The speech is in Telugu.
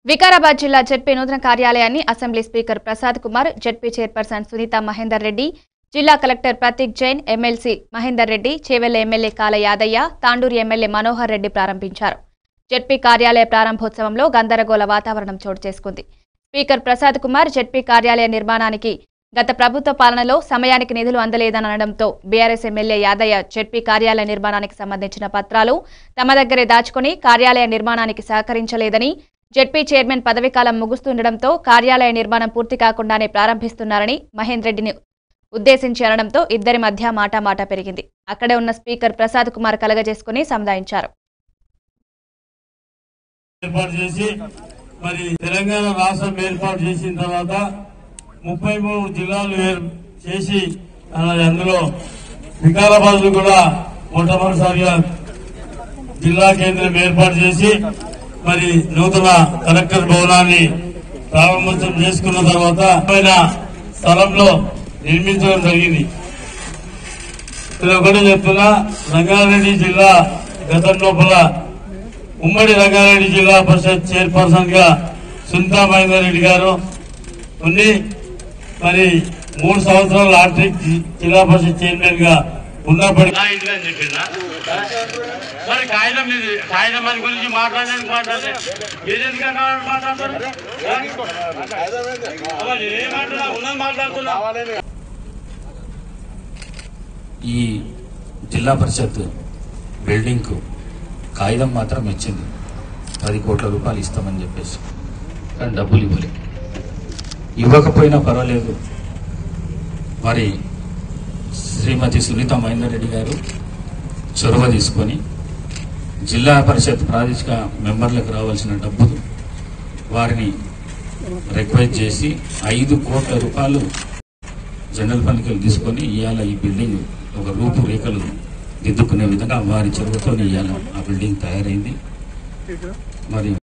వికారాబాద్ జిల్లా జెడ్పీ నూతన కార్యాలయాన్ని assembly speaker Prasad Kumar ZP chairperson Sunitha Mahender Reddy జిల్లా collector Prateek Jain MLC Mahender Reddy Chevella MLA Kale Yadaiah Tandur MLA Manohar Reddy ప్రారంభించారు జెడ్పీ కార్యాలయ ప్రారంభోత్సవంలో గందరగోళ వాతావరణం చోటు చేసుకుంది స్పీకర్ ప్రసాద్ కుమార్ జెడ్పీ కార్యాలయ నిర్మాణానికి గత ప్రభుత్వ పాలనలో సమయానికి నిధులు అందలేదనడంతో బీఆర్ఎస్ ఎమ్మెల్యే యాదయ్య జెడ్పీ కార్యాలయ నిర్మాణానికి సంబంధించిన పత్రాలు తమ దగ్గరే దాచుకుని కార్యాలయ నిర్మాణానికి సహకరించలేదని జెడ్పీ చైర్మన్ పదవీకాలం ముగుస్తుండటంతో కార్యాలయ నిర్మాణం పూర్తి కాకుండానే ప్రారంభిస్తున్నారని మహేందర్ రెడ్డిని ఉద్దేశించి అనడంతో ఇద్దరి మధ్య మాటామాట పెరిగింది అక్కడే ఉన్న స్పీకర్ ప్రసాద్ కుమార్ కలగజేసుకుని సముదాయించారు ఏర్పాటు చేసి మరి తెలంగాణ రాష్ట్రం ఏర్పాటు చేసిన తర్వాత ముప్పై మూడు జిల్లాలు ఏర్- చేసి ఆ, అందులో వికారాబాద్ కూడా మొట్టమొదటిసారిగా జిల్లా కేంద్రం ఏర్పాటు చేసి మరి నూతన కలెక్టర్ భవనాన్ని ప్రారంభోత్సవం చేసుకున్న తర్వాత పైన స్థలంలో నిర్మించడం జరిగింది నేను ఒకటి చెప్తున్నా రంగారెడ్డి జిల్లా గతం లోపల ఉమ్మడి రంగారెడ్డి జిల్లా పరిషత్ చైర్పర్సన్ గా సునీతా మహేందర్ రెడ్డి గారు ఉండి మరి మూడు సంవత్సరాలు లాట్రిక్ జిల్లా పరిషత్ చైర్మన్ గా ఉన్నప్పటికీ అని చెప్పిందా మరి కాగితం ఇది కాగితం అని గురించి మాట్లాడడానికి మాట్లాడితే ఏదెందుకు మాట్లాడతారు అవ్వ, నేనేం మాట్లాడుతున్నా? ఉన్నది మాట్లాడుతున్నా ఈ జిల్లా పరిషత్ బిల్డింగ్కు కాగితం మాత్రం ఇచ్చింది పది కోట్ల రూపాయలు ఇస్తామని చెప్పేసి కానీ డబ్బులు ఇవ్వలే ఇవ్వకపోయినా పర్వాలేదు మరి శ్రీమతి సునీత మహేందర్ రెడ్డి గారు చొరవ తీసుకొని జిల్లా పరిషత్ ప్రాదేశిక మెంబర్లకు రావాల్సిన డబ్బులు వారిని రిక్వెస్ట్ చేసి ఐదు కోట్ల రూపాయలు జనరల్ ఫండ్కి తీసుకొని ఇవాళ ఈ బిల్డింగ్ ఒక రూపురేఖలు దిద్దుకునే విధంగా వారి చొరవతో ఇవాళ ఆ బిల్డింగ్ తయారైంది మరి